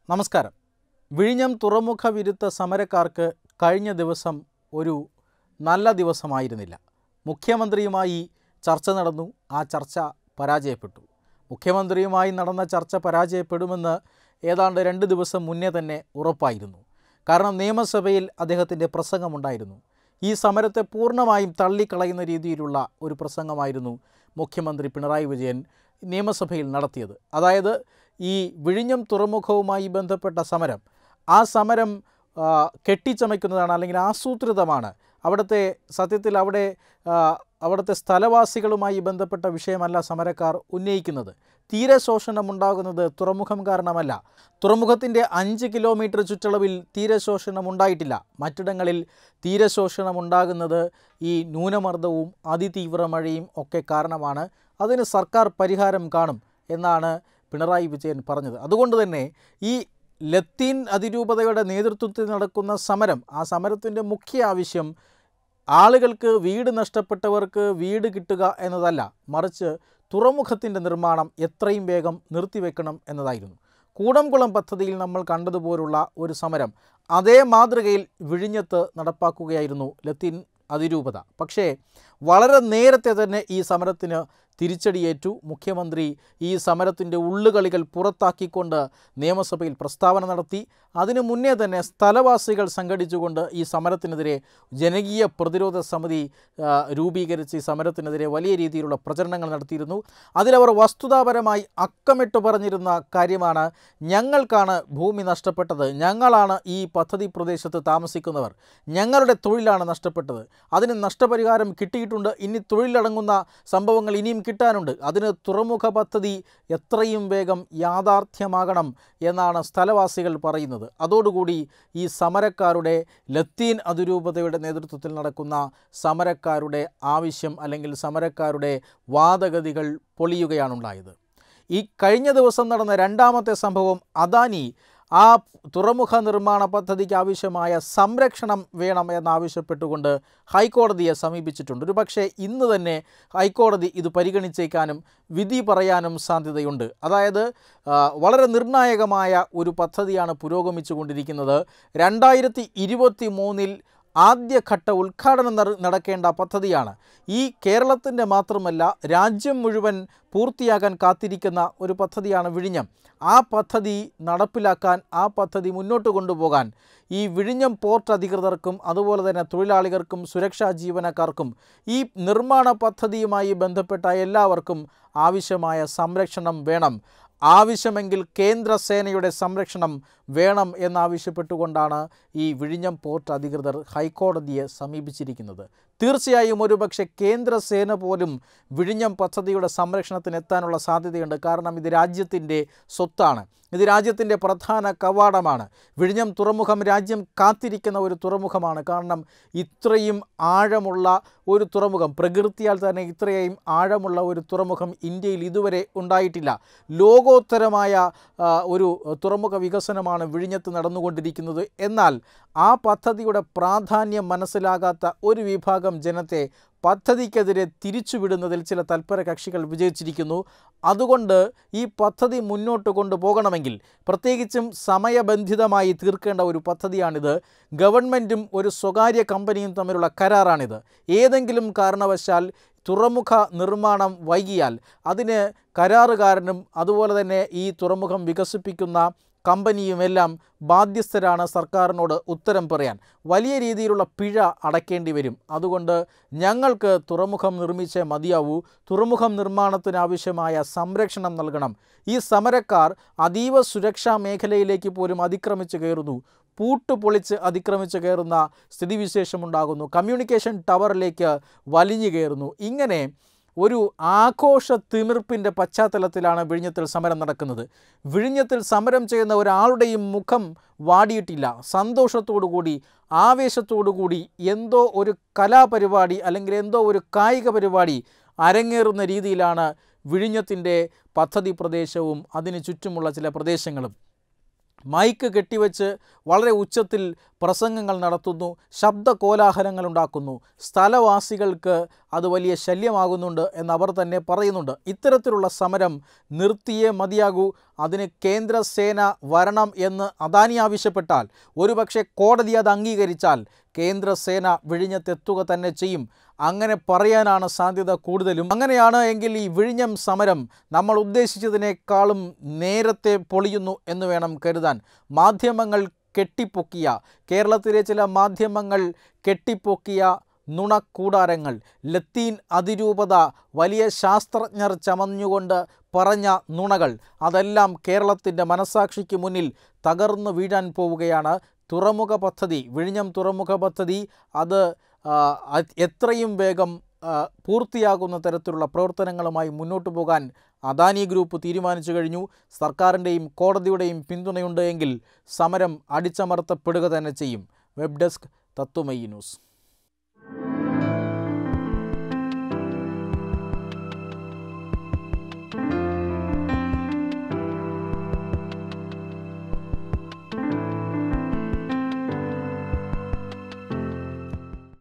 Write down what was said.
നമസ്കാരം വിഴിഞ്ഞം തുറമുഖ വിരുദ്ധ സമരക്കാർക്ക് കഴിഞ്ഞ ദിവസം ഒരു നല്ല ദിവസമായിരുന്നില്ല മുഖ്യമന്ത്രിയുമായി ചർച്ച നടന്നു ആ ചർച്ച പരാജയപ്പെട്ടു മുഖ്യമന്ത്രിയുമായി നടന്ന ചർച്ച പരാജയപ്പെടുമെന്ന് ഏതാണ്ട് രണ്ട് ദിവസം മുന്നേ തന്നെ ഉറപ്പായിരുന്നു കാരണം നിയമസഭയിൽ അദ്ദേഹത്തിൻ്റെ പ്രസംഗമുണ്ടായിരുന്നു ഈ സമരത്തെ പൂർണ്ണമായും തള്ളിക്കളയുന്ന രീതിയിലുള്ള ഒരു പ്രസംഗമായിരുന്നു മുഖ്യമന്ത്രി പിണറായി വിജയൻ നിയമസഭയിൽ നടത്തിയത് അതായത് ഈ വിഴിഞ്ഞം തുറമുഖവുമായി ബന്ധപ്പെട്ട സമരം ആ സമരം ആ, കെട്ടിച്ചമയ്ക്കുന്നതാണ് അല്ലെങ്കിൽ ആസൂത്രിതമാണ് അവിടുത്തെ സത്യത്തിൽ അവിടെ ആ, അവിടുത്തെ സ്ഥലവാസികളുമായി ബന്ധപ്പെട്ട വിഷയമല്ല സമരക്കാർ ഉന്നയിക്കുന്നത് തീരെ ശോഷണം ഉണ്ടാകുന്നത് തുറമുഖം കാരണമല്ല തുറമുഖത്തിൻ്റെ അഞ്ച് കിലോമീറ്റർ ചുറ്റളവിൽ തീരെ ശോഷണം ഉണ്ടായിട്ടില്ല മറ്റിടങ്ങളിൽ തീരെ ശോഷണം ഉണ്ടാകുന്നത് ഈ ന്യൂനമർദ്ദവും അതിതീവ്ര മഴയും ഒക്കെ കാരണമാണ് അതിന് സർക്കാർ പരിഹാരം കാണും എന്നാണ് പിണറായി വിജയൻ പറഞ്ഞത് അതുകൊണ്ട് തന്നെ ഈ ലത്തീൻ അതിരൂപതയുടെ നേതൃത്വത്തിൽ നടക്കുന്ന സമരം ആ സമരത്തിൻ്റെ മുഖ്യ ആവശ്യം ആളുകൾക്ക് വീട് നഷ്ടപ്പെട്ടവർക്ക് വീട് കിട്ടുക എന്നതല്ല മറിച്ച് തുറമുഖത്തിൻ്റെ നിർമ്മാണം എത്രയും വേഗം നിർത്തിവെക്കണം എന്നതായിരുന്നു കൂടംകുളം പദ്ധതിയിൽ നമ്മൾ കണ്ടതുപോലുള്ള ഒരു സമരം അതേ മാതൃകയിൽ വിഴിഞ്ഞത്ത് നടപ്പാക്കുകയായിരുന്നു ലത്തീൻ അതിരൂപത പക്ഷേ വളരെ നേരത്തെ തന്നെ ഈ സമരത്തിന് തിരിച്ചടിയേറ്റു മുഖ്യമന്ത്രി ഈ സമരത്തിൻ്റെ ഉള്ളുകളികൾ പുറത്താക്കിക്കൊണ്ട് നിയമസഭയിൽ പ്രസ്താവന നടത്തി അതിനു മുന്നേ തന്നെ സ്ഥലവാസികൾ സംഘടിച്ചുകൊണ്ട് ഈ സമരത്തിനെതിരെ ജനകീയ പ്രതിരോധ സമിതി ആ, രൂപീകരിച്ച് ഈ സമരത്തിനെതിരെ വലിയ രീതിയിലുള്ള പ്രചരണങ്ങൾ നടത്തിയിരുന്നു അതിലവർ വസ്തുതാപരമായി അക്കമിട്ട് പറഞ്ഞിരുന്ന കാര്യമാണ് ഞങ്ങൾക്കാണ് ഭൂമി നഷ്ടപ്പെട്ടത് ഞങ്ങളാണ് ഈ പദ്ധതി പ്രദേശത്ത് താമസിക്കുന്നവർ ഞങ്ങളുടെ തൊഴിലാണ് നഷ്ടപ്പെട്ടത് അതിന് നഷ്ടപരിഹാരം കിട്ടിയിട്ടുണ്ട് ഇനി തൊഴിലടങ്ങുന്ന സംഭവങ്ങൾ ഇനിയും കിട്ടാനുണ്ട് അതിന് തുറമുഖ പദ്ധതി എത്രയും വേഗം യാഥാർത്ഥ്യമാകണം എന്നാണ് സ്ഥലവാസികൾ പറയുന്നത് അതോടുകൂടി ഈ സമരക്കാരുടെ ലത്തീൻ അതിരൂപതയുടെ നേതൃത്വത്തിൽ നടക്കുന്ന സമരക്കാരുടെ ആവശ്യം അല്ലെങ്കിൽ സമരക്കാരുടെ വാദഗതികൾ പൊളിയുകയാണുണ്ടായത് ഈ കഴിഞ്ഞ ദിവസം നടന്ന രണ്ടാമത്തെ സംഭവം അദാനി ആ തുറമുഖ നിർമ്മാണ പദ്ധതിക്ക് ആവശ്യമായ സംരക്ഷണം വേണം എന്നാവശ്യപ്പെട്ടുകൊണ്ട് ഹൈക്കോടതിയെ സമീപിച്ചിട്ടുണ്ട് ഒരു പക്ഷേ ഇന്ന് തന്നെ ഹൈക്കോടതി ഇത് പരിഗണിച്ചേക്കാനും വിധി പറയാനും സാധ്യതയുണ്ട് അതായത് ആ, വളരെ നിർണായകമായ ഒരു പദ്ധതിയാണ് പുരോഗമിച്ചു കൊണ്ടിരിക്കുന്നത് രണ്ടായിരത്തി ഇരുപത്തി മൂന്നിൽ ആദ്യഘട്ട ഉദ്ഘാടനം നട- നടക്കേണ്ട പദ്ധതിയാണ് ഈ കേരളത്തിൻ്റെ മാത്രമല്ല രാജ്യം മുഴുവൻ പൂർത്തിയാക്കാൻ കാത്തിരിക്കുന്ന ഒരു പദ്ധതിയാണ് വിഴിഞ്ഞം ആ പദ്ധതി നടപ്പിലാക്കാൻ ആ പദ്ധതി മുന്നോട്ട് കൊണ്ടുപോകാൻ ഈ വിഴിഞ്ഞം പോർട്ട് അധികൃതർക്കും അതുപോലെ തന്നെ തൊഴിലാളികൾക്കും സുരക്ഷാ ജീവനക്കാർക്കും ഈ നിർമ്മാണ പദ്ധതിയുമായി ബന്ധപ്പെട്ട എല്ലാവർക്കും ആവശ്യമായ സംരക്ഷണം വേണം ആവശ്യമെങ്കിൽ കേന്ദ്ര സേനയുടെ സംരക്ഷണം വേണം എന്നാവശ്യപ്പെട്ടുകൊണ്ടാണ് ഈ വിഴിഞ്ഞം പോർട്ട് അധികൃതർ ഹൈക്കോടതിയെ സമീപിച്ചിരിക്കുന്നത് തീർച്ചയായും ഒരുപക്ഷെ കേന്ദ്ര സേന പോലും വിഴിഞ്ഞം പദ്ധതിയുടെ സംരക്ഷണത്തിന് എത്താനുള്ള സാധ്യതയുണ്ട് കാരണം ഇത് രാജ്യത്തിൻ്റെ സ്വത്താണ് ഇത് രാജ്യത്തിൻ്റെ പ്രധാന കവാടമാണ് വിഴിഞ്ഞം തുറമുഖം രാജ്യം കാത്തിരിക്കുന്ന ഒരു തുറമുഖമാണ് കാരണം ഇത്രയും ആഴമുള്ള ഒരു തുറമുഖം പ്രകൃതിയാൽ തന്നെ ഇത്രയും ആഴമുള്ള ഒരു തുറമുഖം ഇന്ത്യയിൽ ഇതുവരെ ഉണ്ടായിട്ടില്ല ലോകോത്തരമായ ആ, ഒരു തുറമുഖ വികസനമാണ് വിഴിഞ്ഞത്ത് നടന്നുകൊണ്ടിരിക്കുന്നത് എന്നാൽ ആ പദ്ധതിയുടെ പ്രാധാന്യം മനസ്സിലാകാത്ത ഒരു വിഭാഗം ജനത്തെ പദ്ധതിക്കെതിരെ തിരിച്ചുവിടുന്നതിൽ ചില തൽപര കക്ഷികൾ വിജയിച്ചിരിക്കുന്നു അതുകൊണ്ട് ഈ പദ്ധതി മുന്നോട്ട് കൊണ്ടുപോകണമെങ്കിൽ പ്രത്യേകിച്ചും സമയബന്ധിതമായി തീർക്കേണ്ട ഒരു പദ്ധതിയാണിത് ഗവൺമെൻറ്റും ഒരു സ്വകാര്യ കമ്പനിയും തമ്മിലുള്ള കരാറാണിത് ഏതെങ്കിലും കാരണവശാൽ തുറമുഖ നിർമ്മാണം വൈകിയാൽ അതിന് കരാറുകാരനും അതുപോലെ തന്നെ ഈ തുറമുഖം വികസിപ്പിക്കുന്ന കമ്പനിയുമെല്ലാം ബാധ്യസ്ഥരാണ് സർക്കാരിനോട് ഉത്തരം പറയാൻ വലിയ രീതിയിലുള്ള പിഴ അടയ്ക്കേണ്ടി വരും അതുകൊണ്ട് ഞങ്ങൾക്ക് തുറമുഖം നിർമ്മിച്ചേ മതിയാവൂ തുറമുഖം നിർമ്മാണത്തിന് ആവശ്യമായ സംരക്ഷണം നൽകണം ഈ സമരക്കാർ അതീവ സുരക്ഷാ മേഖലയിലേക്ക് പോലും അതിക്രമിച്ച് കയറുന്നു പൂട്ട് പൊളിച്ച് അതിക്രമിച്ച് കയറുന്ന സ്ഥിതിവിശേഷമുണ്ടാകുന്നു കമ്മ്യൂണിക്കേഷൻ ടവറിലേക്ക് വലിഞ്ഞു കയറുന്നു ഇങ്ങനെ ഒരു ആഘോഷ തിമിർപ്പിൻ്റെ പശ്ചാത്തലത്തിലാണ് വിഴിഞ്ഞത്തിൽ സമരം നടക്കുന്നത് വിഴിഞ്ഞത്തിൽ സമരം ചെയ്യുന്ന ഒരാളുടെയും മുഖം വാടിയിട്ടില്ല സന്തോഷത്തോടു കൂടി ആവേശത്തോടു കൂടി എന്തോ ഒരു കലാപരിപാടി അല്ലെങ്കിൽ എന്തോ ഒരു കായിക പരിപാടി അരങ്ങേറുന്ന രീതിയിലാണ് വിഴിഞ്ഞത്തിൻ്റെ പദ്ധതി പ്രദേശവും അതിന് ചുറ്റുമുള്ള ചില പ്രദേശങ്ങളും മൈക്ക് കെട്ടിവെച്ച് വളരെ ഉച്ചത്തിൽ പ്രസംഗങ്ങൾ നടത്തുന്നു ശബ്ദ കോലാഹലങ്ങൾ ഉണ്ടാക്കുന്നു സ്ഥലവാസികൾക്ക് അത് വലിയ ശല്യമാകുന്നുണ്ട് എന്നവർ തന്നെ പറയുന്നുണ്ട് ഇത്തരത്തിലുള്ള സമരം നിർത്തിയേ മതിയാകൂ അതിന് കേന്ദ്ര സേന വരണം എന്ന് അദാനി ആവശ്യപ്പെട്ടാൽ ഒരുപക്ഷെ കോടതി അത് അംഗീകരിച്ചാൽ കേന്ദ്ര സേന വിഴിഞ്ഞത്തെത്തുക തന്നെ ചെയ്യും അങ്ങനെ പറയാനാണ് സാധ്യത കൂടുതലും അങ്ങനെയാണ് എങ്കിൽ ഈ വിഴിഞ്ഞം സമരം നമ്മൾ ഉദ്ദേശിച്ചതിനേക്കാളും നേരത്തെ പൊളിയുന്നു എന്ന് വേണം കരുതാൻ മാധ്യമങ്ങൾ കെട്ടിപ്പൊക്കിയ കേരളത്തിലെ ചില മാധ്യമങ്ങൾ കെട്ടിപ്പൊക്കിയ നുണക്കൂടാരങ്ങൾ ലത്തീൻ അതിരൂപത വലിയ ശാസ്ത്രജ്ഞർ ചമഞ്ഞുകൊണ്ട് പറഞ്ഞ നുണകൾ അതെല്ലാം കേരളത്തിൻ്റെ മനസാക്ഷിക്ക് മുന്നിൽ തകർന്നു വീഴാൻ പോവുകയാണ് തുറമുഖ പദ്ധതി വിഴിഞ്ഞം തുറമുഖ പദ്ധതി അത് ആ, അത് എത്രയും വേഗം ആ, പൂർത്തിയാകുന്ന തരത്തിലുള്ള പ്രവർത്തനങ്ങളുമായി മുന്നോട്ട് പോകാൻ അദാനി ഗ്രൂപ്പ് തീരുമാനിച്ചു കഴിഞ്ഞു സർക്കാരിൻ്റെയും കോടതിയുടെയും പിന്തുണയുണ്ട് എങ്കിൽ സമരം അടിച്ചമർത്തപ്പെടുക തന്നെ ചെയ്യും വെബ് ഡെസ്ക് തത്വമയി ന്യൂസ്